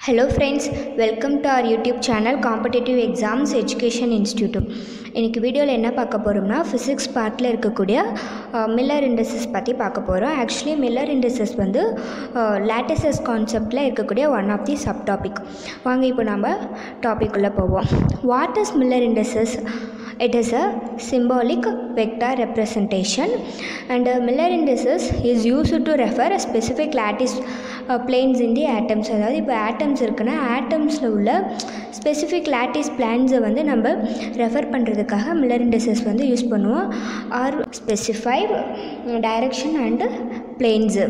Hello friends welcome to our YouTube channel competitive exams education institute இன்றைக்கி வீடியோவில் என்ன பார்க்க போகிறோம்னா ஃபிசிக்ஸ் பார்ட்டில் இருக்கக்கூடிய மில்லர் இண்டசஸ் பற்றி பார்க்க போகிறோம் ஆக்சுவலி மில்லர் இண்டசஸ் வந்து லேட்டசஸ் கான்செப்டில் இருக்கக்கூடிய one of the subtopic வாங்க இப்போ நம்ம டாபிக் உள்ள போவோம் what is Miller indices it is a symbolic vector representation and uh, Miller indices is used to refer a specific lattice uh, planes in the atoms அதாவது இப்போ atoms இருக்குன்னா ஆட்டம்ஸில் உள்ள specific lattice பிளான்ஸை வந்து நம்ம ரெஃபர் பண்ணுறதுக்காக Miller இண்டசஸ் வந்து use பண்ணுவோம் are specify direction and planes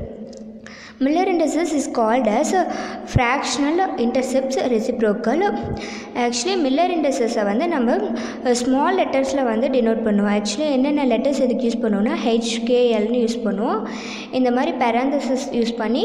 Miller indices is called as a fractional intercepts reciprocal actually Miller இண்டசஸை வந்து நம்ம ஸ்மால் லெட்டர்ஸில் வந்து டினோட் பண்ணுவோம் ஆக்சுவலி என்னென்ன லெட்டர்ஸ் இதுக்கு யூஸ் பண்ணுவோம்னா ஹெச்கேஎல்னு யூஸ் பண்ணுவோம் இந்த மாதிரி பேராந்தசஸ் யூஸ் பண்ணி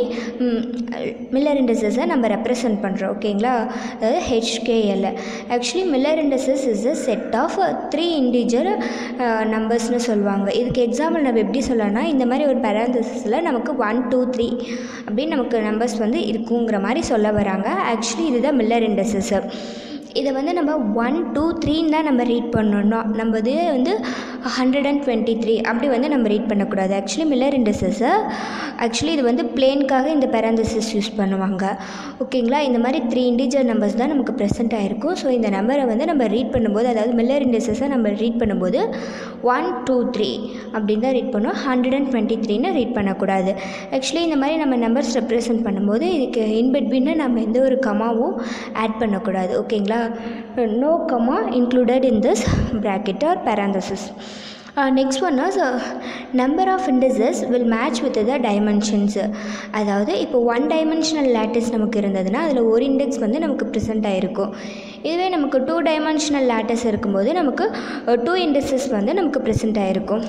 மில்லர் இண்டசஸை நம்ம ரெப்ரசன்ட் பண்ணுறோம் ஓகேங்களா அதாவது HKL actually Miller indices is a set of three integer நம்பர்ஸ்னு சொல்லுவாங்க இதுக்கு எக்ஸாம்பிள் நம்ம எப்படி சொல்லலாம்னா இந்த மாதிரி ஒரு பேராந்தசஸில் நமக்கு ஒன் டூ த்ரீ அப்படின்னு நமக்கு நம்பர்ஸ் வந்து இருக்குங்கிற மாதிரி சொல்ல வராங்க ஆக்சுவலி இதுதான் மில்லர் இண்டசஸ் இதை வந்து நம்ம ஒன் டூ த்ரீன்னு தான் நம்ம ரீட் பண்ணணும் நம்ம இது வந்து ஹண்ட்ரட் அண்ட் டுவெண்ட்டி த்ரீ அப்படி வந்து நம்ம ரீட் பண்ணக்கூடாது ஆக்சுவலி மில்லர் இண்டசஸை ஆக்சுவலி இது வந்து பிளேனுக்காக இந்த பேராந்தசிஸ் யூஸ் பண்ணுவாங்க ஓகேங்களா இந்த மாதிரி த்ரீ இண்டிஜர் நம்பர்ஸ் தான் நமக்கு ப்ரெசென்ட் ஆகிருக்கும் ஸோ இந்த நம்பரை வந்து நம்ம ரீட் பண்ணும்போது அதாவது மில்லர் இண்டசஸை நம்ம ரீட் பண்ணும்போது ஒன் டூ த்ரீ அப்படின்னு தான் ரீட் பண்ணுவோம் ஹண்ட்ரட் அண்ட் டுவெண்ட்டி த்ரீன்னு ரீட் பண்ணக்கூடாது ஆக்சுவலி இந்த மாதிரி நம்ம நம்பர்ஸ் ரெப்ரசென்ட் பண்ணும்போது இதுக்கு இன்பிட்வீன்னு நம்ம எந்த ஒரு கமாவும் ஆட் பண்ணக்கூடாது ஓகேங்களா no comma included in this bracket or parenthesis uh, next one is uh, number of indices will match with the dimensions அதாவது இப்போ ஒன் டைமென்ஷனல் லேட்டிஸ் நமக்கு இருந்ததுன்னா அதில் ஒரு இண்டெக்ஸ் வந்து நமக்கு ப்ரெசென்ட் ஆகிருக்கும் இதுவே நமக்கு டூ டைமென்ஷனல் லேட்டஸ் இருக்கும்போது நமக்கு டூ இண்டெக்ஸஸ் வந்து நமக்கு ப்ரெசென்ட் ஆகிருக்கும்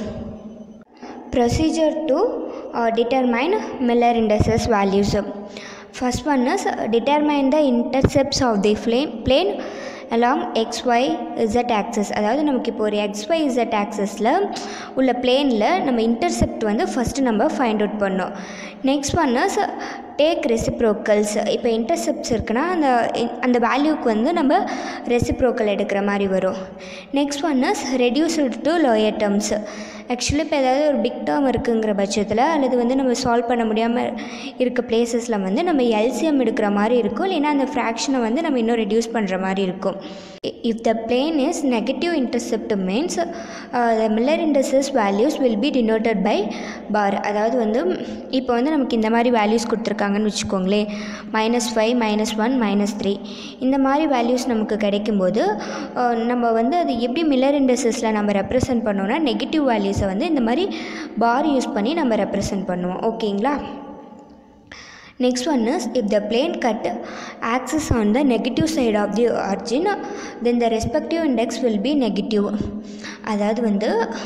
procedure to determine Miller indexes values First one is determine the intercepts of the flame plane along xy z axis அதாவது நமக்கு இப்போ ஒரு xy z axisல உள்ள பிளேனில் நம்ம இன்டர்செப்ட் வந்து ஃபஸ்ட்டு நம்ம ஃபைண்ட் அவுட் பண்ணோம் next one is take reciprocals இப்போ இன்டர்செப்ட்ஸ் இருக்குன்னா அந்த அந்த வேல்யூக்கு வந்து நம்ம ரெசிப்ரோக்கல் எடுக்கிற மாதிரி வரும் next one is reduced to lower terms actually இப்போ ஏதாவது ஒரு பிக் டேர்ம் இருக்குங்கிற பட்சத்தில் அல்லது வந்து நம்ம சால்வ் பண்ண முடியாமல் இருக்க பிளேசஸில் வந்து நம்ம எல்சிஎம் எடுக்கிற மாதிரி இருக்கும் இல்லைன்னா அந்த ஃப்ராக்ஷனை வந்து நம்ம இன்னும் ரெடியூஸ் பண்ணுற மாதிரி இருக்கும் if the plane is negative intercept means the Miller indices values will be denoted by bar அதாவது வந்து இப்போ வந்து நமக்கு இந்த மாதிரி வேல்யூஸ் கொடுத்துருக்காங்கன்னு வச்சுக்கோங்களேன் minus five minus one minus three இந்த மாதிரி வேல்யூஸ் நமக்கு கிடைக்கும்போது நம்ம வந்து அது எப்படி மில்லர் இண்டசஸில் நம்ம ரெப்ரசன்ட் பண்ணோன்னா நெகட்டிவ் வேல்யூஸை வந்து இந்த மாதிரி பார் யூஸ் பண்ணி நம்ம ரெப்ரசன்ட் பண்ணுவோம் ஓகேங்களா next one is if the plane cut axis on the negative side of the origin then the respective index will be negative அதாவது வந்து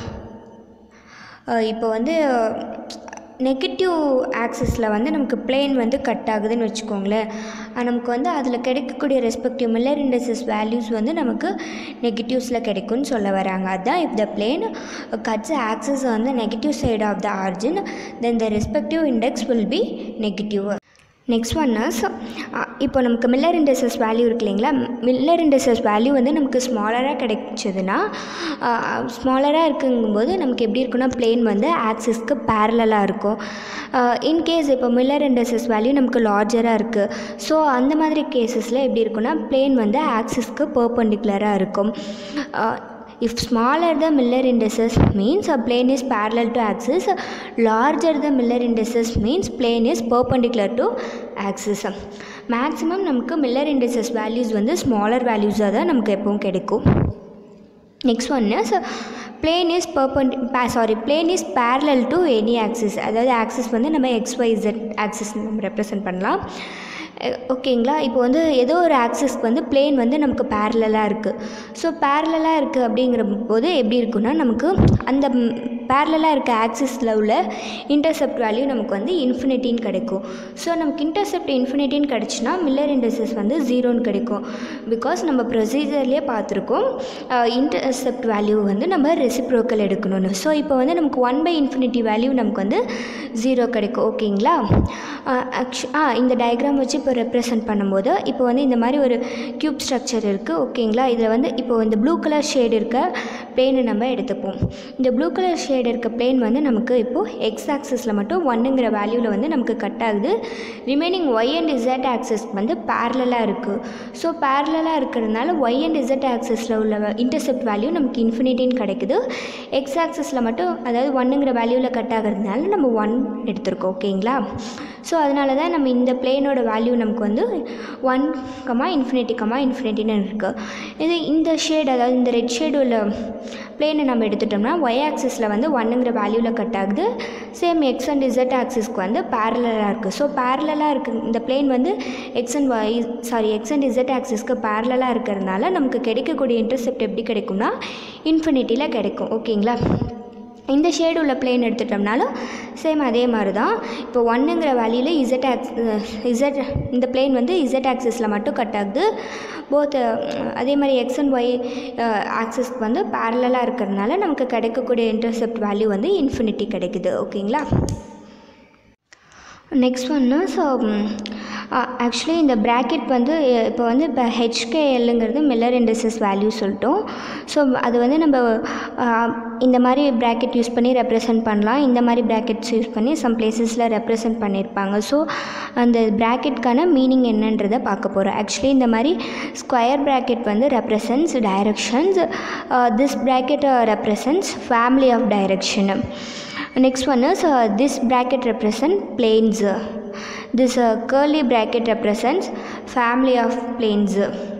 இப்போ வந்து நெகட்டிவ் ஆக்சஸில் வந்து நமக்கு பிளேன் வந்து கட் ஆகுதுன்னு வச்சுக்கோங்களேன் நமக்கு வந்து அதில் கிடைக்கக்கூடிய ரெஸ்பெக்டிவ் மில்லர் இண்டசஸ் வேல்யூஸ் வந்து நமக்கு நெகட்டிவ்ஸில் கிடைக்கும்னு சொல்ல வராங்க அதுதான் if the plane cuts axis வந்து negative side of the origin then the respective index will be negative next one is இப்போ நமக்கு மில்லர் இண்டசஸ் வேல்யூ இருக்கு இல்லைங்களா மில்லர் இண்டசஸ் வேல்யூ வந்து நமக்கு ஸ்மாலராக கிடைச்சதுன்னா ஸ்மாலராக இருக்குங்கும்போது நமக்கு எப்படி இருக்குன்னா பிளேன் வந்து ஆக்சிஸ்க்கு பேரலாக இருக்கும் இன்கேஸ் இப்போ மில்லர் இண்டசஸ் வேல்யூ நமக்கு லார்ஜராக இருக்குது ஸோ அந்த மாதிரி கேசஸில் எப்படி இருக்குன்னா பிளேன் வந்து ஆக்சிஸ்க்கு பர்பண்டிகுலராக இருக்கும் if smaller the Miller indices means a plane is parallel to axis larger the Miller indices means plane is perpendicular to axis maximum நமக்கு மில்லர் இண்டசஸ் வேல்யூஸ் வந்து ஸ்மாலர் வேல்யூஸாக தான் நமக்கு எப்பவும் கிடைக்கும் next one is plane is perpendicular sorry plane is parallel to any axis அதாவது axis வந்து நம்ம எக்ஸ் ஒய் ஜெட் ஆக்சிஸ் நம்ம ரெப்ரசன்ட் பண்ணலாம் ஓகேங்களா இப்போ வந்து ஏதோ ஒரு ஆக்சஸ்க்கு வந்து பிளேன் வந்து நமக்கு பேரலாக இருக்குது ஸோ பேரலாக இருக்குது அப்படிங்கிற போது எப்படி இருக்குன்னா நமக்கு அந்த பேரலாக இருக்க ஆக்சிஸில் உள்ள இன்டர்செப்ட் வேல்யூ நமக்கு வந்து இன்ஃபினிட்டின்னு கிடைக்கும் ஸோ நமக்கு இன்டர்செப்ட் இன்ஃபினிட்டின்னு கிடச்சுன்னா மில்லர் இண்டசஸ் வந்து ஜீரோன்னு கிடைக்கும் பிகாஸ் நம்ம ப்ரொசீஜர்லேயே பார்த்துருக்கோம் இன்டர்செப்ட் வேல்யூ வந்து நம்ம ரெசிப்ரோக்கல் எடுக்கணும்னு ஸோ இப்போ வந்து நமக்கு ஒன் பை இன்ஃபினிட்டி வேல்யூ நமக்கு வந்து ஜீரோ கிடைக்கும் ஓகேங்களா ஆக்சு ஆ இந்த டயக்ராம் வச்சு இப்போ ரெப்ரசன்ட் பண்ணும்போது இப்போ வந்து இந்த மாதிரி ஒரு க்யூப் ஸ்ட்ரக்சர் இருக்குது ஓகேங்களா இதில் வந்து இப்போ இந்த ப்ளூ கலர் ஷேடு இருக்க பிளேனை நம்ம எடுத்துப்போம் இந்த ப்ளூ கலர் ஷேடு இருக்க பிளேன் வந்து நமக்கு இப்போது எக்ஸ் ஆக்சஸில் மட்டும் ஒன்னுங்கிற வேல்யூவில் வந்து நமக்கு கட் ஆகுது remaining Y and Z axes வந்து பேரலாக இருக்குது ஸோ பேரலாக இருக்கிறதுனால ஒய் அண்ட் இசட் ஆக்சஸில் உள்ள இன்டர்செப்ட் வேல்யூ நமக்கு இன்ஃபினிட்டின்னு கிடைக்குது எக்ஸ் ஆக்சஸில் மட்டும் அதாவது ஒன்னுங்கிற வேல்யூவில் கட் ஆகிறதுனால நம்ம ஒன் எடுத்திருக்கோம் ஓகேங்களா ஸோ அதனால தான் நம்ம இந்த பிளேனோட வேல்யூ நமக்கு வந்து ஒன் கமா இன்ஃபினிட்டி கமா இன்ஃபினிட்டின்னு இருக்குது இது இந்த ஷேட் அதாவது இந்த ரெட் ஷேடு உள்ள பிளேனை நம்ம எடுத்துட்டோம்னா ஒய் ஆக்சிஸில் வந்து ஒன்னுங்கிற வேல்யூவில் கட் ஆகுது சேம் எக்ஸ் அண்ட் இசட் ஆக்சிஸ்க்கு வந்து பேரலாக இருக்குது ஸோ பேரலாக இருக்குது இந்த பிளேன் வந்து x and y sorry x and z ஆக்சிஸ்க்கு பேரலாக இருக்கிறதுனால நமக்கு கிடைக்கக்கூடிய இன்டர்செப்ட் எப்படி கிடைக்கும்னா இன்ஃபினிட்டியில் கிடைக்கும் ஓகேங்களா இந்த ஷேடு உள்ள பிளேன் எடுத்துட்டோம்னாலும் சேம் அதே மாதிரி தான் இப்போ ஒன்னுங்கிற வேல்யூவில் இசட் ஆக்ஸ் இசட் இந்த பிளேன் வந்து இசட் ஆக்சிஸில் மட்டும் கட் ஆகுது போத் அதே மாதிரி எக்ஸ் அண்ட் ஒய் ஆக்சிஸ்க்கு வந்து பேரலாக இருக்கிறதுனால நமக்கு கிடைக்கக்கூடிய இன்டர்செப்ட் வேல்யூ வந்து இன்ஃபினிட்டி கிடைக்குது ஓகேங்களா நெக்ஸ்ட் ஒன்று ஸோ ஆக்சுவலி இந்த ப்ராக்கெட் வந்து இப்போ வந்து இப்போ ஹெச்கேஎல்லுங்கிறது மில்லர் இண்டசஸ் வேல்யூ சொல்லிட்டோம் ஸோ அது வந்து நம்ம இந்த மாதிரி ப்ராக்கெட் யூஸ் பண்ணி ரெப்ரசன்ட் பண்ணலாம் இந்த மாதிரி ப்ராக்கெட்ஸ் யூஸ் பண்ணி சம் பிளேசஸில் ரெப்ரசன்ட் பண்ணியிருப்பாங்க ஸோ அந்த ப்ராக்கெட்கான மீனிங் என்னன்றதை பார்க்க போகிறோம் ஆக்சுவலி இந்த மாதிரி ஸ்கொயர் ப்ராக்கெட் வந்து represents directions this bracket represents family of direction next one is uh, this bracket represent planes this uh, curly bracket represents family of planes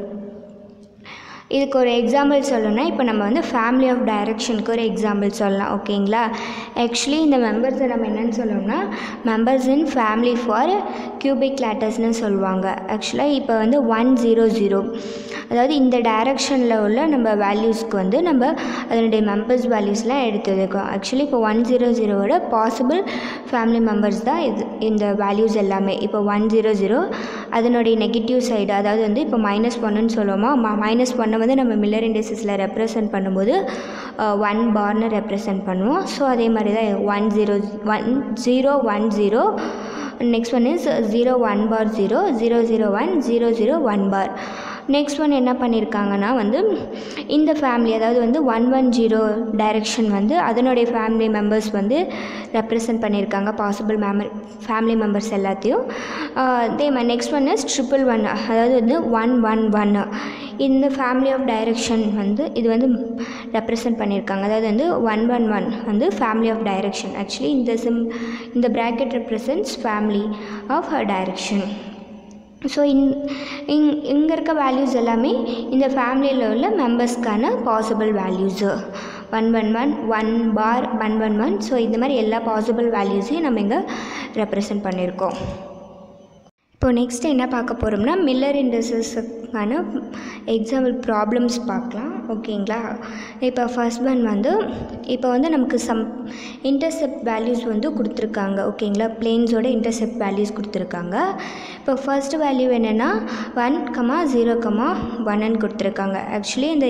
இதுக்கு ஒரு எக்ஸாம்பிள் சொல்லணும்னா இப்போ நம்ம வந்து ஃபேமிலி ஆஃப் டைரக்ஷனுக்கு ஒரு எக்ஸாம்பிள் சொல்லலாம் ஓகேங்களா ஆக்சுவலி இந்த மெம்பர்ஸை நம்ம என்னென்னு சொல்லணும்னா members in family for cubic லேட்டர்ஸ்னு சொல்லுவாங்க ஆக்சுவலாக இப்போ வந்து ஒன் ஜீரோ ஜீரோ அதாவது இந்த டைரக்ஷனில் உள்ள நம்ம வேல்யூஸ்க்கு வந்து நம்ம அதனுடைய மெம்பர்ஸ் வேல்யூஸ்லாம் எடுத்து வைக்கோம் ஆக்சுவலி இப்போ ஒன் ஜீரோ ஜீரோவோட பாசிபிள் ஃபேமிலி மெம்பர்ஸ் தான் இது இந்த வேல்யூஸ் எல்லாமே இப்போ ஒன் ஜீரோ ஜீரோ அதனுடைய நெகட்டிவ் சைடு அதாவது வந்து இப்போ மைனஸ் ஒன்னுன்னு சொல்லுவோமா மைனஸ் ஒன்னை வந்து நம்ம மில்லர் இண்டசஸில் ரெப்ரசன்ட் பண்ணும்போது ஒன் பார்னு ரெப்ரசன்ட் பண்ணுவோம் ஸோ அதே மாதிரி தான் one zero one zero one zero next one is zero one bar zero zero zero one zero zero one bar next one என்ன பண்ணியிருக்காங்கன்னா வந்து இந்த ஃபேமிலி அதாவது வந்து ஒன் ஒன் ஜீரோ டைரெக்ஷன் வந்து அதனுடைய ஃபேமிலி மெம்பர்ஸ் வந்து ரெப்ரசன்ட் பண்ணியிருக்காங்க பாசிபிள் மெமர் ஃபேமிலி மெம்பர்ஸ் எல்லாத்தையும் அதே மாதிரி next one is triple one அதாவது வந்து ஒன் ஒன் ஒன் இந்த ஃபேமிலி ஆஃப் டைரெக்ஷன் வந்து இது வந்து ரெப்ரசன்ட் பண்ணியிருக்காங்க அதாவது வந்து ஒன் ஒன் ஒன் வந்து ஃபேமிலி ஆஃப் டைரெக்ஷன் ஆக்சுவலி இந்த சிம் இந்த bracket represents family of direction so இங் இங் இங்கே இருக்க வேல்யூஸ் எல்லாமே இந்த ஃபேமிலியில் உள்ள மெம்பர்ஸ்க்கான possible values one one one one பார் ஒன் ஒன் ஒன் ஸோ இந்த மாதிரி எல்லா பாசிபிள் வேல்யூஸையும் நம்ம இங்கே ரெப்ரசன்ட் பண்ணியிருக்கோம் இப்போ நெக்ஸ்ட் என்ன பார்க்க போகிறோம்னா மில்லர் இண்டசஸுக்கான எக்ஸாம்பிள் ப்ராப்ளம்ஸ் பார்க்கலாம் ஓகேங்களா இப்போ ஃபர்ஸ்ட் ஒன் வந்து இப்போ வந்து நமக்கு சம் இன்டர்செப்ட் வேல்யூஸ் வந்து கொடுத்துருக்காங்க ஓகேங்களா பிளேன்ஸோட இன்டர்செப்ட் வேல்யூஸ் கொடுத்துருக்காங்க இப்போ ஃபர்ஸ்ட் வேல்யூ என்னென்னா ஒன் கமா ஜீரோ கமா ஒன்னு கொடுத்துருக்காங்க ஆக்சுவலி இந்த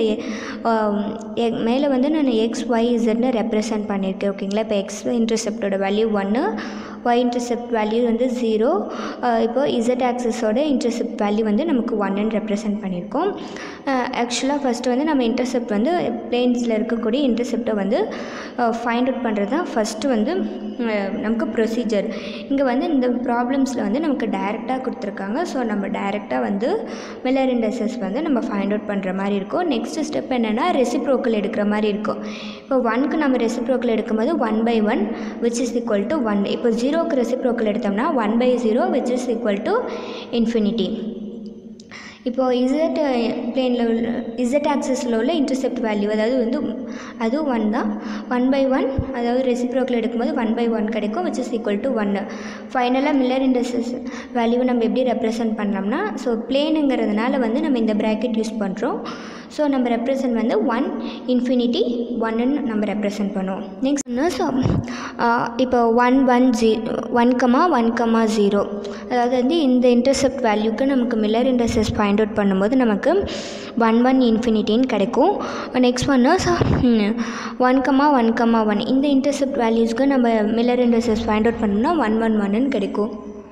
மேலே வந்து நான் எக்ஸ் ஒய் இசட்னு ரெப்ரசன்ட் பண்ணியிருக்கேன் ஓகேங்களா இப்போ எக்ஸ் இன்டர்செப்டோட வேல்யூ ஒன்று ஒய் இன்டர்செப்ட் வேல்யூ வந்து ஜீரோ இப்போ இசட் ஆக்சஸோட இன்டர்செப்ட் வேல்யூ வந்து நமக்கு ஒன்னு ரெப்ரசன்ட் பண்ணியிருக்கோம் ஆக்சுவலாக ஃபஸ்ட்டு வந்து நம்ம இன்டர்செப்ட் வந்து பிளேன்ஸில் இருக்கக்கூடிய இன்டர்செப்டை வந்து ஃபைண்ட் அவுட் பண்ணுறது தான் ஃபஸ்ட்டு வந்து நமக்கு ப்ரொசீஜர் இங்கே வந்து இந்த ப்ராப்ளம்ஸில் வந்து நமக்கு டைரெக்டாக கொடுத்துருக்காங்க ஸோ நம்ம டைரெக்டாக வந்து மில்லர் இண்டசஸ் வந்து நம்ம ஃபைண்ட் அவுட் பண்ணுற மாதிரி இருக்கும் நெக்ஸ்ட் ஸ்டெப் என்னென்னா ரெசிப்ரோக்கல் எடுக்கிற மாதிரி இருக்கும் இப்போ ஒன்க்கு நம்ம ரெசிப்ரோக்கல் எடுக்கும்போது one by one which is equal to one இப்போ ஜீரோக்கு ரெசிப்ரோக்கல் எடுத்தோம்னா one by zero which is equal to infinity இப்போது இசட் பிளேனில் உள்ள இசட் ஆக்சஸில் உள்ள இன்டர்செப்ட் வேல்யூ அதாவது வந்து அதுவும் ஒன் தான் ஒன் பை ஒன் அதாவது ரெசிப்ரோக்கில் எடுக்கும்போது ஒன் பை ஒன் கிடைக்கும் விச் இஸ் ஈக்குவல் டு ஒன்று ஃபைனலாக மில்லர் இண்டசஸ் வேல்யூவை நம்ம எப்படி ரெப்ரசன்ட் பண்ணலாம்னா ஸோ பிளேனுங்கிறதுனால வந்து நம்ம இந்த ப்ராக்கெட் யூஸ் பண்ணுறோம் ஸோ நம்ம ரெப்ரசன்ட் வந்து ஒன் இன்ஃபினிட்டி ஒன்னு நம்ம ரெப்ரசன்ட் பண்ணுவோம் நெக்ஸ்ட் வந்து ஸோ இப்போ ஒன் ஒன் ஜீ one comma one comma zero அதாவது வந்து இந்த இன்டர்செப்ட் வேல்யூக்கு நமக்கு மில்லர் இன்டர்செஸ் ஃபைண்ட் அவுட் பண்ணும்போது நமக்கு ஒன் ஒன் இன்ஃபினிட்டின்னு கிடைக்கும் நெக்ஸ்ட் ஒன்று one comma one comma one இந்த இன்டர்செப்ட் வேல்யூஸ்க்கு நம்ம மில்லர் இன்டர்செஸ் ஃபைண்ட் அவுட் பண்ணோம்னா ஒன் ஒன் ஒன்னு கிடைக்கும்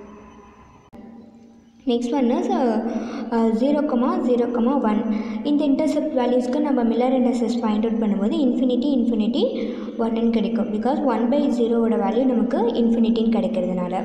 நெக்ஸ்ட் ஒன்று zero comma zero comma one இந்த இன்டர்செப்ட் வேல்யூஸ்க்கு நம்ம மில்லர் இண்டர்செஸ் ஃபைண்ட் அவுட் பண்ணும்போது இன்ஃபினிட்டி இன்ஃபினிட்டி ஒன்னு கிடைக்கும் பிகாஸ் ஒன் பை ஜீரோவோட வேல்யூ நமக்கு இன்ஃபினிட்டின்னு கிடைக்கிறதுனால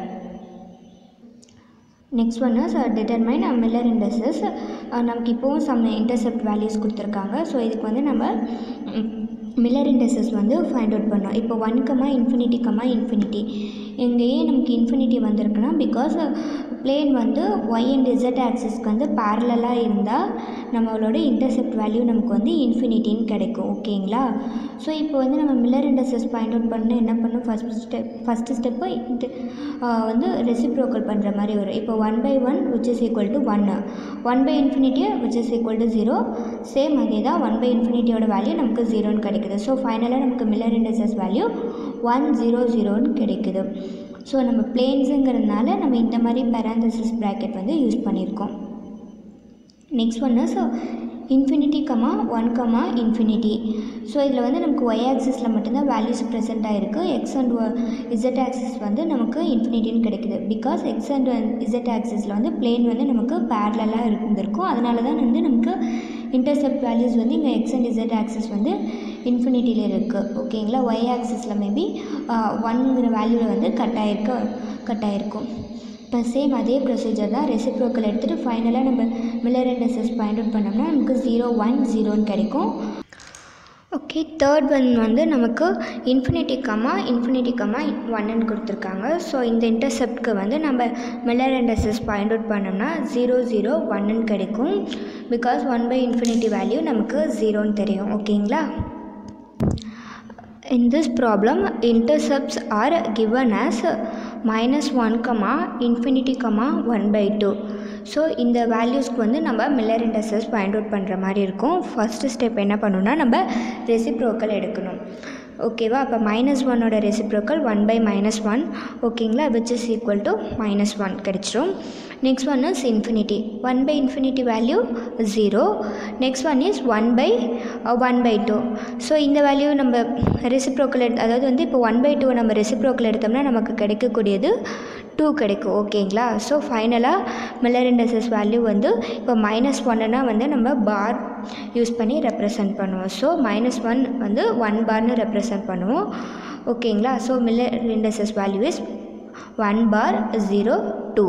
நெக்ஸ்ட் ஒன்று டிட்டர்மைன் மில்லர் இண்டர்சஸ் நமக்கு இப்போவும் சம் இன்டர்செப்ட் வேல்யூஸ் கொடுத்துருக்காங்க ஸோ இதுக்கு வந்து நம்ம மில்லர் இண்டர்சஸ் வந்து ஃபைண்ட் அவுட் பண்ணோம் இப்போ one comma infinity comma infinity இங்கே ஏன் நமக்கு இன்ஃபினிட்டி வந்திருக்குன்னா பிகாஸ் பிளேன் வந்து ஒய் அண்ட் இசட் ஆக்சிஸ்க்கு வந்து பேரலாக இருந்தால் நம்மளோட இன்டர்செப்ட் வேல்யூ நமக்கு வந்து இன்ஃபினிட்டின்னு கிடைக்கும் ஓகேங்களா ஸோ இப்போ வந்து நம்ம மில்லர் இண்டர்சஸ் ஃபைண்ட் அவுட் பண்ண என்ன பண்ணணும் ஃபஸ்ட் ஸ்டெப் ஃபஸ்ட்டு ஸ்டெப்பு இது வந்து ரெசிப்ரோக்கல் பண்ணுற மாதிரி வரும் இப்போ one by one which is equal to ஒன்று one by infinity which is equal to zero same அதே தான் ஒன் பை இன்ஃபினிட்டியோட வேல்யூ நமக்கு ஜீரோன்னு கிடைக்குது ஸோ ஃபைனலாக நமக்கு Miller indices value one zero ஜீரோன்னு கிடைக்குது ஸோ நம்ம பிளேன்ஸுங்கிறதுனால நம்ம இந்த மாதிரி பேராந்தசிஸ் ப்ராக்கெட் வந்து யூஸ் பண்ணியிருக்கோம் நெக்ஸ்ட் ஒன்று so infinity comma one comma infinity so இதில் வந்து நமக்கு ஒய் ஆக்சிஸில் மட்டும்தான் வேல்யூஸ் ப்ரெசென்ட் ஆகிருக்கு எக்ஸ் அண்ட் இசட் ஆக்சிஸ் வந்து நமக்கு இன்ஃபினிட்டின்னு கிடைக்குது பிகாஸ் எக்ஸ் அண்ட் இசட் ஆக்சிஸில் வந்து பிளேன் வந்து நமக்கு பேரலாக இருந்திருக்கும் அதனால தான் வந்து நமக்கு இன்டர்செப்ட் வேல்யூஸ் வந்து இங்கே எக்ஸ் அண்ட் இசட் ஆக்சிஸ் வந்து இன்ஃபினிட்டியில் இருக்குது ஓகேங்களா ஒய் ஆக்சிஸில் மேபி ஒன்ங்கிற வேல்யூவில் வந்து கட் ஆகிருக்கு கட் ஆகிருக்கும் இப்போ சேம் அதே ப்ரொசீஜர் தான் ரெசிப்ரோக்கல் எடுத்துகிட்டு ஃபைனலாக நம்ம மில்லர் இண்டசஸ் ஃபைண்ட் அவுட் பண்ணோம்னா நமக்கு ஜீரோ ஒன் ஜீரோன்னு கிடைக்கும் ஓகே தேர்ட் ஒன் வந்து நமக்கு இன்ஃபினிட்டி கமா இன்ஃபினிட்டி கமா ஒன்னு கொடுத்துருக்காங்க ஸோ இந்த இன்டர்செப்ட்க்கு வந்து நம்ம மில்லர் இண்டசஸ் ஃபைண்ட் அவுட் பண்ணோம்னா ஜீரோ ஜீரோ ஒன்னு கிடைக்கும் because one by infinity value நமக்கு ஜீரோன்னு தெரியும் ஓகேங்களா In this problem, intercepts are given as minus 1, comma, infinity, comma 1 by 2. So இந்த வேல்யூஸ்க்கு வந்து நம்ம மில்லர் இண்டசஸ் ஃபைண்ட் அவுட் பண்ணுற மாதிரி இருக்கும் ஃபஸ்ட்டு ஸ்டெப் என்ன பண்ணணும்னா நம்ம ரெசிப்ரோக்கல் எடுக்கணும் ஓகேவா அப்போ மைனஸ் ஒன்னோட reciprocal one by minus one ஓகேங்களா which is equal to minus one கிடச்சிரும் next one is infinity one by infinity value zero next one is one by one by two so இந்த value நம்ம reciprocal எடு அதாவது வந்து இப்போ one by two நம்ம reciprocal எடுத்தோம்னா நமக்கு கிடைக்கக்கூடியது டூ கிடைக்கும் ஓகேங்களா ஸோ ஃபைனலாக மில்லர் இண்டசஸ் வேல்யூ வந்து இப்போ மைனஸ் ஒன்னுனா வந்து நம்ம பார் யூஸ் பண்ணி ரெப்ரசன்ட் பண்ணுவோம் ஸோ மைனஸ் ஒன் வந்து ஒன் பார்னு ரெப்ரசன்ட் பண்ணுவோம் ஓகேங்களா so Miller indices value is one bar zero two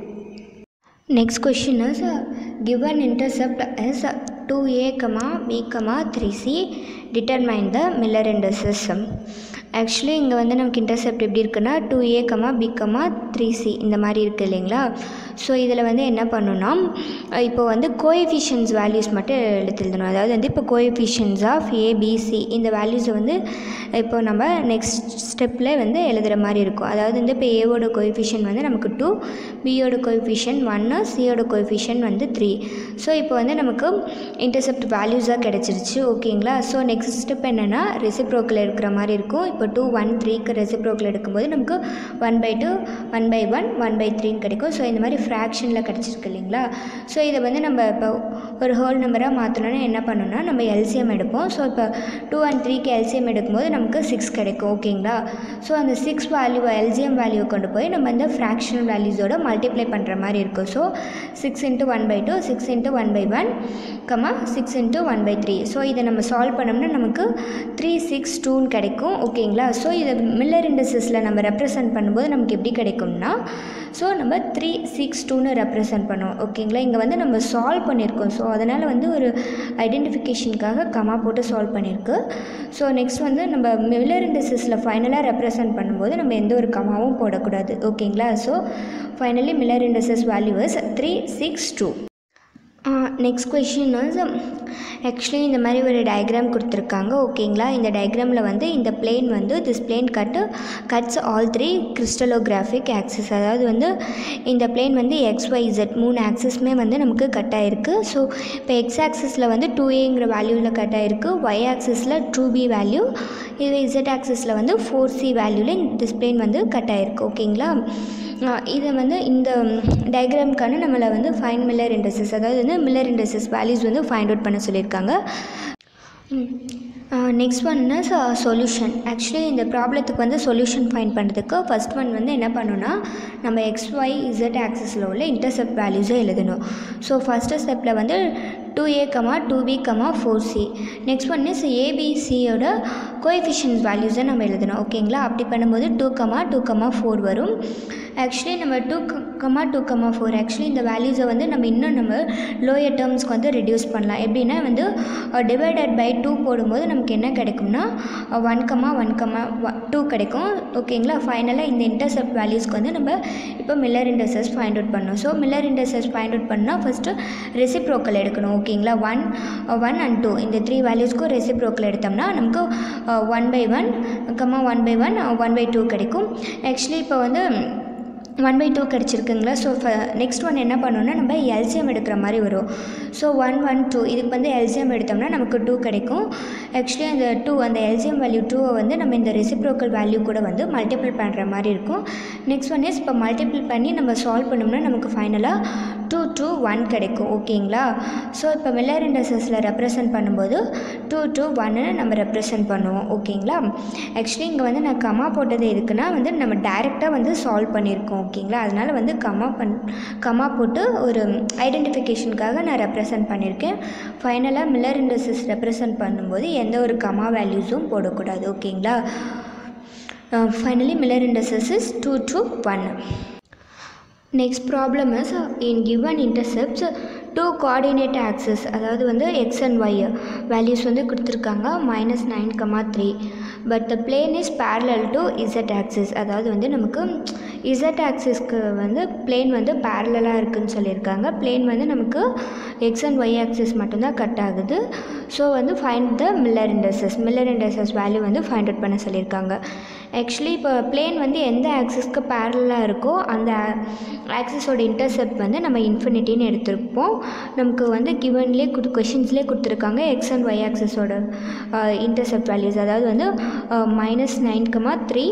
Next question is uh, given intercept as uh, 2a comma b comma 3c determine the Miller indices actually இங்கே வந்து நமக்கு intercept எப்படி இருக்குன்னா two a comma b comma three c இந்த மாதிரி இருக்குது இல்லைங்களா so இதில் வந்து என்ன பண்ணணும்னா இப்போ வந்து கோஎஃபிஷியன்ஸ் வேல்யூஸ் மட்டும் எடுத்து எழுதணும் அதாவது வந்து இப்போ கோஎஃபிஷியன்ஸ் ஆஃப் ஏபிசி இந்த வேல்யூஸை வந்து இப்போ நம்ம நெக்ஸ்ட் ஸ்டெப்பில் வந்து எழுதுகிற மாதிரி இருக்கும் அதாவது வந்து இப்போ ஏவோட கோஎஃபிஷியன் வந்து நமக்கு டூ பியோட கோஎஃபிஷியன் ஒன்று சியோட கோஎஃபிஷியன் வந்து த்ரீ ஸோ இப்போ வந்து நமக்கு இன்டர்செப்ட் வேல்யூஸாக கிடச்சிருச்சு ஓகேங்களா ஸோ நெக்ஸ்ட் ஸ்டெப் என்னென்னா ரெசிப்ரோக்கில் இருக்கிற மாதிரி இருக்கும் இப்போ டூ ஒன் த்ரீக்கு ரெசிப்ரோக்கில் எடுக்கும்போது நமக்கு one by two one by one one by த்ரீன்னு கிடைக்கும் ஸோ இந்த மாதிரி ஃப்ராக்ஷனில் கிடச்சிருக்கு இல்லைங்களா ஸோ இதை வந்து நம்ம இப்போ ஒரு ஹோல் நம்பராக மாற்றணும்னா என்ன பண்ணணும்னா நம்ம எல்சிஎம் எடுப்போம் ஸோ இப்போ டூ அண்ட் த்ரீக்கு எல்சிஎம் எடுக்கும்போது நமக்கு சிக்ஸ் கிடைக்கும் ஓகேங்களா ஸோ அந்த சிக்ஸ் வேல்யூ எல்சிஎம் வேல்யூவை கொண்டு போய் நம்ம இந்த ஃப்ராக்ஷனல் வேல்யூஸோட மல்டிப்ளை பண்ணுற மாதிரி இருக்கும் so six into one by two six into one by one comma six into one by three so இதை நம்ம சால்வ் பண்ணோம்னா நமக்கு த்ரீ சிக்ஸ் டூன்னு கிடைக்கும் ஓகேங்களா ஸோ இதை மில்லர் இண்டஸஸில் நம்ம ரெப்ரசன்ட் பண்ணும்போது நமக்கு எப்படி கிடைக்கும்னா ஸோ நம்ம த்ரீ சிக்ஸ் டூன்னு ரெப்ரசன்ட் பண்ணுவோம் ஓகேங்களா இங்கே வந்து நம்ம சால்வ் பண்ணியிருக்கோம் ஸோ அதனால் வந்து ஒரு ஐடென்டிஃபிகேஷனுக்காக கமா போட்டு சால்வ் பண்ணியிருக்கு ஸோ நெக்ஸ்ட் வந்து நம்ம மில்லர் இண்டஸஸில் ஃபைனலாக ரெப்ரசன்ட் பண்ணும்போது நம்ம எந்த ஒரு கமாவும் போடக்கூடாது ஓகேங்களா so finally Miller indices value is three six two next question வந்து ஆக்சுவலி இந்த மாதிரி ஒரு டயக்ராம் கொடுத்துருக்காங்க ஓகேங்களா இந்த டயக்ராமில் வந்து இந்த பிளேன் வந்து this plane cut cuts all three crystallographic axis அதாவது வந்து இந்த பிளேன் வந்து எக்ஸ் ஒய் இசட் மூணு ஆக்சிஸுமே வந்து நமக்கு கட் ஆகிருக்கு ஸோ இப்போ எக்ஸ் ஆக்சிஸில் வந்து டூ ஏங்கிற வேல்யூவில் கட் ஆகிருக்கு ஒய் ஆக்சிஸில் டூ பி வேல்யூ இது இசட் ஆக்சிஸில் வந்து ஃபோர் சி வேல்யூவில் திஸ் பிளேன் வந்து கட் ஆகிருக்கு ஓகேங்களா இதை வந்து இந்த டயக்ராம்க்கான நம்மளை வந்து ஃபைன் மில்லர் இண்டஸ்ட்ரிஸ் அதாவது வந்து மில்லர் இண்டஸ்ட்ரிஸ் வேல்யூஸ் வந்து ஃபைண்ட் அவுட் பண்ண சொல்லியிருக்காங்க நெக்ஸ்ட் ஒன்னு சொல்யூஷன் ஆக்சுவலி இந்த ப்ராப்ளத்துக்கு வந்து சொல்யூஷன் ஃபைண்ட் பண்ணுறதுக்கு ஃபஸ்ட் ஒன் வந்து என்ன பண்ணணும்னா நம்ம எக்ஸ் ஒய் இசட் ஆக்சஸில் உள்ள இன்டர்செப்ட் வேல்யூஸை எழுதணும் ஸோ ஃபஸ்ட்டு ஸ்டெப்பில் வந்து two a comma two b comma four c next one is ஏபிசியோட கோஎஃபிஷியன்ஸ் வேல்யூஸை நம்ம எழுதணும் ஓகேங்களா அப்படி பண்ணும்போது two comma two comma four வரும் ஆக்சுவலி நம்ம two comma two comma four actually இந்த வேல்யூஸை வந்து நம்ம இன்னும் நம்ம லோயர் டேர்ம்ஸ்க்கு வந்து ரெடியூஸ் பண்ணலாம் எப்படின்னா வந்து டிவைடட் பை டூ போடும்போது நமக்கு என்ன கிடைக்கும்னா one comma one comma two கிடைக்கும் ஓகேங்களா ஃபைனலாக இந்த இன்டர்செப்ட் வேல்யூஸ்க்கு வந்து நம்ம இப்போ மில்லர் இண்டர்சஸ் ஃபைண்ட் அவுட் பண்ணணும் so Miller indices find out பண்ணால் ஃபஸ்ட்டு ரெசிப்ரோக்கல் எடுக்கணும் ஓகேங்களா ஒன் ஒன் அண்ட் டூ இந்த த்ரீ வேல்யூஸ்க்கும் ரெசிப்ரோக்கல் எடுத்தோம்னா நமக்கு one by one comma one by one one by two கிடைக்கும் ஆக்சுவலி இப்போ வந்து ஒன் பை டூ கிடச்சிருக்குங்களா ஸோ ஃப நெக்ஸ்ட் ஒன் என்ன பண்ணணும்னா நம்ம எல்சிஎம் எடுக்கிற மாதிரி வரும் ஸோ ஒன் ஒன் டூ இதுக்கு வந்து எல்சிஎம் எடுத்தோம்னா நமக்கு டூ கிடைக்கும் ஆக்சுவலி அந்த டூ அந்த எல்சிஎம் வேல்யூ டூவை வந்து நம்ம இந்த ரெசிப்ரோக்கல் வேல்யூ கூட வந்து மல்டிபிள் பண்ணுற மாதிரி இருக்கும் நெக்ஸ்ட் ஒன் இஸ் இப்போ மல்டிபிள் பண்ணி நம்ம சால்வ் பண்ணோம்னா நமக்கு ஃபைனலாக டூ டூ ஒன் கிடைக்கும் ஓகேங்களா ஸோ இப்போ மில்லர் இண்டஸ்ட்ரஸில் ரெப்ரசன்ட் பண்ணும்போது டூ டூ ஒன்னு நம்ம ரெப்ரசன்ட் பண்ணுவோம் ஓகேங்களா ஆக்சுவலி இங்கே வந்து நான் கமா போட்டது எதுக்குன்னா வந்து நம்ம டைரெக்டாக வந்து சால்வ் பண்ணியிருக்கோம் ஓகேங்களா அதனால் வந்து கமா பண் கமா போட்டு ஒரு ஐடென்டிஃபிகேஷனுக்காக நான் ரெப்ரசன்ட் பண்ணியிருக்கேன் ஃபைனலாக மில்லர் இண்டஸ்ட்ரீஸ் ரெப்ரசன்ட் பண்ணும்போது எந்த ஒரு கமா வேல்யூஸும் போடக்கூடாது ஓகேங்களா finally Miller indices is two two one next problem is in given intercepts to coordinate axes அதாவது வந்து எக்ஸ் அண்ட் ஒய் வேல்யூஸ் வந்து கொடுத்துருக்காங்க minus nine comma three but the plane is parallel to z axis அதாவது வந்து நமக்கு Z ஆக்சிஸ்க்கு வந்து plane வந்து பேரலாக இருக்குதுன்னு சொல்லியிருக்காங்க பிளேன் வந்து நமக்கு எக்ஸ் அண்ட் ஒய் ஆக்சிஸ் மட்டும்தான் கட் ஆகுது ஸோ வந்து find the Miller indices Miller indices value வந்து ஃபைண்ட் அவுட் பண்ண சொல்லியிருக்காங்க ஆக்சுவலி இப்போ பிளேன் வந்து எந்த ஆக்சிஸ்க்கு பேரலாக இருக்கோ அந்த ஆக்சிஸோட இன்டர்செப்ட் வந்து நம்ம இன்ஃபினிட்டின்னு எடுத்திருப்போம் நமக்கு வந்து கிவன்லேயே கொடு கொஷின்ஸ்லேயே கொடுத்துருக்காங்க எக்ஸ் அண்ட் ஒய் ஆக்சிஸோட இன்டர்செப்ட் வேல்யூஸ் அதாவது வந்து minus nine comma three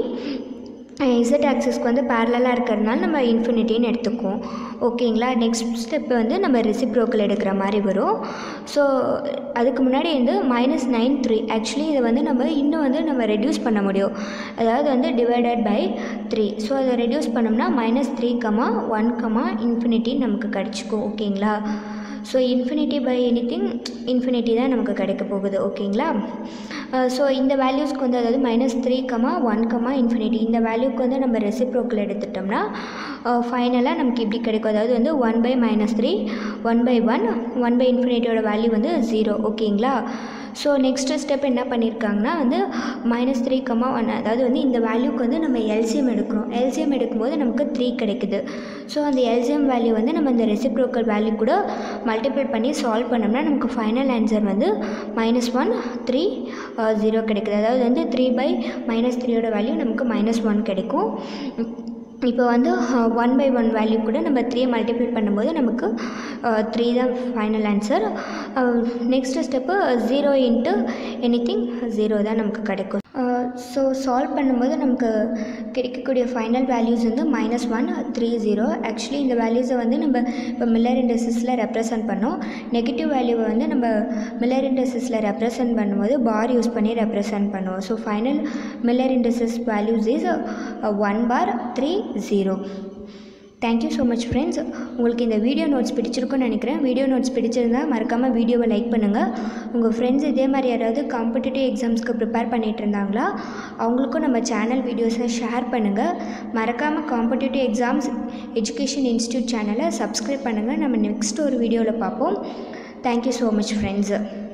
z ஆக்சஸ்க்கு வந்து பேரலாக இருக்கிறதுனால நம்ம இன்ஃபினிட்டின்னு எடுத்துக்குவோம் ஓகேங்களா நெக்ஸ்ட் ஸ்டெப் வந்து நம்ம ரெசிப்ரோக்கல் எடுக்கிற மாதிரி வரும் ஸோ அதுக்கு முன்னாடி வந்து மைனஸ் நைன் த்ரீ ஆக்சுவலி இதை வந்து நம்ம இன்னும் வந்து நம்ம ரெடியூஸ் பண்ண முடியும் அதாவது வந்து டிவைடட் பை த்ரீ ஸோ அதை ரெடியூஸ் பண்ணோம்னா minus three comma one comma infinity நமக்கு கிடச்சிக்கும் ஓகேங்களா so infinity by anything infinity தான் நமக்கு கிடைக்க போகுது ஓகேங்களா ஸோ இந்த வேல்யூஸ்க்கு வந்து அதாவது minus three comma one comma infinity இந்த வேல்யூக்கு வந்து நம்ம ரெசிப்ரோக்கில் எடுத்துட்டோம்னா ஃபைனலாக நமக்கு இப்படி கிடைக்கும் அதாவது வந்து one by minus three one by one one by இன்ஃபினிட்டியோட வேல்யூ வந்து ஜீரோ ஓகேங்களா ஸோ நெக்ஸ்ட்டு ஸ்டெப் என்ன பண்ணியிருக்காங்கன்னா வந்து மைனஸ் த்ரீ கமா ஒன் அதாவது வந்து இந்த வேல்யூக்கு வந்து நம்ம எல்சிஎம் எடுக்கிறோம் எல்சிஎம் எடுக்கும்போது நமக்கு த்ரீ கிடைக்குது ஸோ அந்த எல்சிஎம் வேல்யூ வந்து நம்ம இந்த ரெசிப்ரோக்கல் வேல்யூ கூட மல்டிபிள் பண்ணி சால்வ் பண்ணோம்னா நமக்கு ஃபைனல் ஆன்சர் வந்து மைனஸ் ஒன் த்ரீ ஜீரோ கிடைக்குது அதாவது வந்து த்ரீ பை மைனஸ் த்ரீயோட வேல்யூ நமக்கு மைனஸ் ஒன் கிடைக்கும் இப்போ வந்து ஒன் பை ஒன் வேல்யூ கூட நம்ம த்ரீயை மல்டிபிள் பண்ணும்போது நமக்கு த்ரீ தான் final answer next step zero into anything zero தான் நமக்கு கிடைக்கும் ஸோ சால்வ் பண்ணும்போது நமக்கு கிடைக்கக்கூடிய ஃபைனல் வேல்யூஸ் வந்து minus one three zero actually இந்த வேல்யூஸை வந்து நம்ம இப்போ மில்லர் இண்டஸ்ட்ரீஸில் ரெப்ரசன்ட் பண்ணோம் நெகட்டிவ் வேல்யூவை வந்து நம்ம மில்லர் இண்டஸ்ட்ரீஸில் ரெப்ரசன்ட் பண்ணும்போது பார் யூஸ் பண்ணி ரெப்ரசன்ட் பண்ணுவோம் so final Miller indices values is one bar three zero thank you so much friends உங்களுக்கு இந்த வீடியோ நோட்ஸ் பிடிச்சிருக்குன்னு நினைக்கிறேன் வீடியோ நோட்ஸ் பிடிச்சிருந்தா மறக்காமல் வீடியோவை லைக் பண்ணுங்கள் உங்கள் ஃப்ரெண்ட்ஸ் இதே மாதிரி யாராவது காம்படிட்டிவ் எக்ஸாம்ஸ்க்கு ப்ரிப்பேர் பண்ணிகிட்டு இருந்தாங்களா அவங்களுக்கும் நம்ம சேனல் வீடியோஸை ஷேர் பண்ணுங்கள் மறக்காமல் காம்படிட்டிவ் எக்ஸாம்ஸ் எஜுகேஷன் இன்ஸ்டியூட் சேனலை சப்ஸ்கிரைப் பண்ணுங்கள் நம்ம நெக்ஸ்ட் ஒரு வீடியோவில் பார்ப்போம் தேங்க்யூ ஸோ மச் ஃப்ரெண்ட்ஸ்